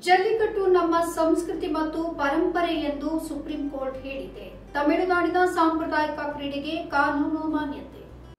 ಜಲ್ಲಿಕಟ್ಟು ನಮ್ಮ ಸಂಸ್ಕೃತಿ ಮತ್ತು ಪರಂಪರೆ ಎಂದು ಸುಪ್ರೀಂ ಕೋರ್ಟ್ ಹೇಳಿದೆ ತಮಿಳುನಾಡಿನ ಸಾಂಪ್ರದಾಯಿಕ ಕ್ರೀಡೆಗೆ ಕಾನೂನು ಮಾನ್ಯತೆ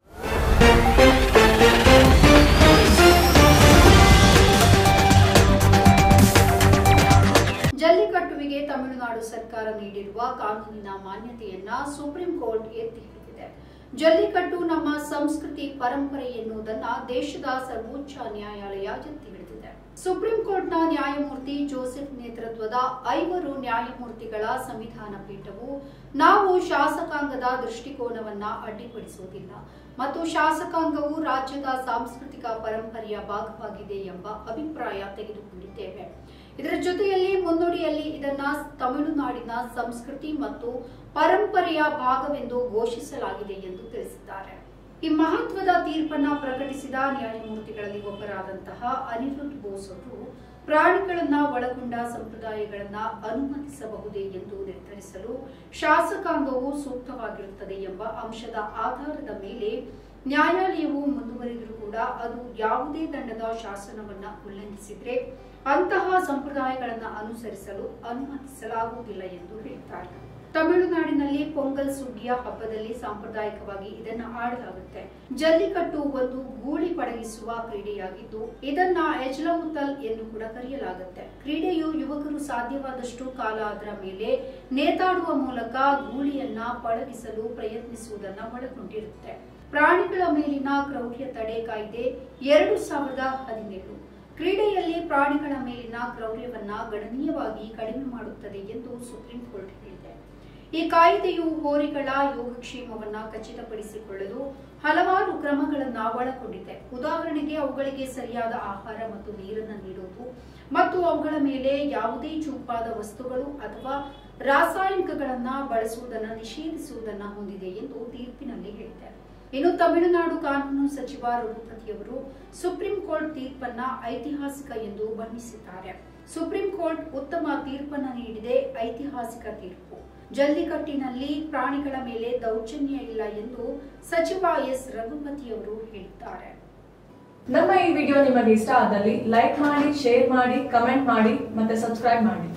ಜಲ್ಲಿಕಟ್ಟುವಿಗೆ ತಮಿಳುನಾಡು ಸರ್ಕಾರ ನೀಡಿರುವ ಕಾನೂನಿನ ಮಾನ್ಯತೆಯನ್ನ ಸುಪ್ರೀಂ ಕೋರ್ಟ್ ಎತ್ತಿ ಹಿಡಿದಿದೆ ಜಲ್ಲಿಕಟ್ಟು ನಮ್ಮ ಸಂಸ್ಕೃತಿ ಪರಂಪರೆ ಎನ್ನುವುದನ್ನ ದೇಶದ ಸರ್ವೋಚ್ಚ ನ್ಯಾಯಾಲಯ ಎತ್ತಿ ಹಿಡಿದಿದೆ ಸುಪ್ರೀಂ ಕೋರ್ಟ್ನ ನ್ಯಾಯಮೂರ್ತಿ ಜೋಸೆಫ್ ನೇತೃತ್ವದ ಐವರು ನ್ಯಾಯಮೂರ್ತಿಗಳ ಸಂವಿಧಾನ ಪೀಠವು ನಾವು ಶಾಸಕಾಂಗದ ದೃಷ್ಟಿಕೋನವನ್ನ ಅಡ್ಡಿಪಡಿಸುವುದಿಲ್ಲ ಮತ್ತು ಶಾಸಕಾಂಗವು ರಾಜ್ಯದ ಸಾಂಸ್ಕೃತಿಕ ಪರಂಪರೆಯ ಭಾಗವಾಗಿದೆ ಎಂಬ ಅಭಿಪ್ರಾಯ ತೆಗೆದುಕೊಂಡಿದ್ದೇವೆ ಇದರ ಜೊತೆಯಲ್ಲಿ ಮುನ್ನುಡಿಯಲ್ಲಿ ಇದನ್ನ ತಮಿಳುನಾಡಿನ ಸಂಸ್ಕೃತಿ ಮತ್ತು ಪರಂಪರೆಯ ಭಾಗವೆಂದು ಘೋಷಿಸಲಾಗಿದೆ ಎಂದು ತಿಳಿಸಿದ್ದಾರೆ ಈ ಮಹತ್ವದ ತೀರ್ಪನ್ನ ಪ್ರಕಟಿಸಿದ ನ್ಯಾಯಮೂರ್ತಿಗಳಲ್ಲಿ ಒಬ್ಬರಾದಂತಹ ಅನಿರುದ್ಧ್ ಬೋಸ್ ಅವರು ಪ್ರಾಣಿಗಳನ್ನ ಒಳಗೊಂಡ ಸಂಪ್ರದಾಯಗಳನ್ನ ಅನುಮತಿಸಬಹುದೇ ಎಂದು ನಿರ್ಧರಿಸಲು ಶಾಸಕಾಂಗವು ಸೂಕ್ತವಾಗಿರುತ್ತದೆ ಎಂಬ ಅಂಶದ ಆಧಾರದ ಮೇಲೆ ನ್ಯಾಯಾಲಯವು ಮುಂದುವರೆದರೂ ಕೂಡ ಅದು ಯಾವುದೇ ದಂಡದ ಶಾಸನವನ್ನ ಉಲ್ಲಂಘಿಸಿದ್ರೆ ಅಂತಹ ಸಂಪ್ರದಾಯಗಳನ್ನು ಅನುಸರಿಸಲು ಅನುಮತಿಸಲಾಗುವುದಿಲ್ಲ ಎಂದು ಹೇಳಿದ್ದಾರೆ ತಮಿಳುನಾಡಿನಲ್ಲಿ ಪೊಂಗಲ್ ಸುಗ್ಗಿಯ ಹಬ್ಬದಲ್ಲಿ ಸಾಂಪ್ರದಾಯಿಕವಾಗಿ ಇದನ್ನ ಆಡಲಾಗುತ್ತೆ ಜಲ್ಲಿಕಟ್ಟು ಒಂದು ಗೂಳಿ ಪಡಗಿಸುವ ಕ್ರೀಡೆಯಾಗಿದ್ದು ಇದನ್ನ ಎಜ್ಲವುತಲ್ ಎಂದು ಕೂಡ ಕರೆಯಲಾಗುತ್ತೆ ಕ್ರೀಡೆಯು ಯುವಕರು ಸಾಧ್ಯವಾದಷ್ಟು ಕಾಲ ಅದರ ಮೇಲೆ ನೇತಾಡುವ ಮೂಲಕ ಗೂಳಿಯನ್ನ ಪಳಗಿಸಲು ಪ್ರಯತ್ನಿಸುವುದನ್ನ ಒಳಗೊಂಡಿರುತ್ತೆ ಪ್ರಾಣಿಗಳ ಮೇಲಿನ ಕ್ರೌರ್ಯ ತಡೆ ಕಾಯ್ದೆ ಎರಡು ಸಾವಿರದ ಹದಿನೇಳು ಕ್ರೀಡೆಯಲ್ಲಿ ಪ್ರಾಣಿಗಳ ಮೇಲಿನ ಕ್ರೌರ್ಯವನ್ನ ಗಣನೀಯವಾಗಿ ಕಡಿಮೆ ಮಾಡುತ್ತದೆ ಎಂದು ಸುಪ್ರೀಂ ಕೋರ್ಟ್ ಹೇಳಿದೆ ಈ ಕಾಯ್ದೆಯು ಹೋರಿಗಳ ಯೋಗಕ್ಷೇಮವನ್ನ ಖಚಿತಪಡಿಸಿಕೊಳ್ಳಲು ಹಲವಾರು ಕ್ರಮಗಳನ್ನ ಒಳಗೊಂಡಿದೆ ಉದಾಹರಣೆಗೆ ಅವುಗಳಿಗೆ ಸರಿಯಾದ ಆಹಾರ ಮತ್ತು ನೀರನ್ನು ನೀಡುವುದು ಮತ್ತು ಅವುಗಳ ಮೇಲೆ ಯಾವುದೇ ಚೂಪಾದ ವಸ್ತುಗಳು ಅಥವಾ ರಾಸಾಯನಿಕಗಳನ್ನ ಬಳಸುವುದನ್ನು ನಿಷೇಧಿಸುವುದನ್ನ ಹೊಂದಿದೆ ಎಂದು ತೀರ್ಪಿನಲ್ಲಿ ಹೇಳಿದೆ ಇನ್ನು ತಮಿಳುನಾಡು ಕಾನೂನು ಸಚಿವ ರಘುಪತಿಯವರು ಸುಪ್ರೀಂ ಕೋರ್ಟ್ ತೀರ್ಪನ್ನ ಐತಿಹಾಸಿಕ ಎಂದು ಬಣ್ಣಿಸಿದ್ದಾರೆ ಸುಪ್ರೀಂ ಕೋರ್ಟ್ ಉತ್ತಮ ತೀರ್ಪನ್ನ ನೀಡಿದೆ ಐತಿಹಾಸಿಕ ತೀರ್ಪು ಜಲ್ಲಿಕಟ್ಟಿನಲ್ಲಿ ಪ್ರಾಣಿಗಳ ಮೇಲೆ ದೌರ್ಜನ್ಯ ಇಲ್ಲ ಎಂದು ಸಚಿವ ಎಸ್ ರಘುಪತಿಯವರು ಹೇಳಿದ್ದಾರೆ ನಮ್ಮ ಈ ವಿಡಿಯೋ ನಿಮಗೆ ಇಷ್ಟ ಆದಲ್ಲಿ ಲೈಕ್ ಮಾಡಿ ಶೇರ್ ಮಾಡಿ ಕಮೆಂಟ್ ಮಾಡಿ ಮತ್ತೆ ಸಬ್ಸ್ಕ್ರೈಬ್ ಮಾಡಿ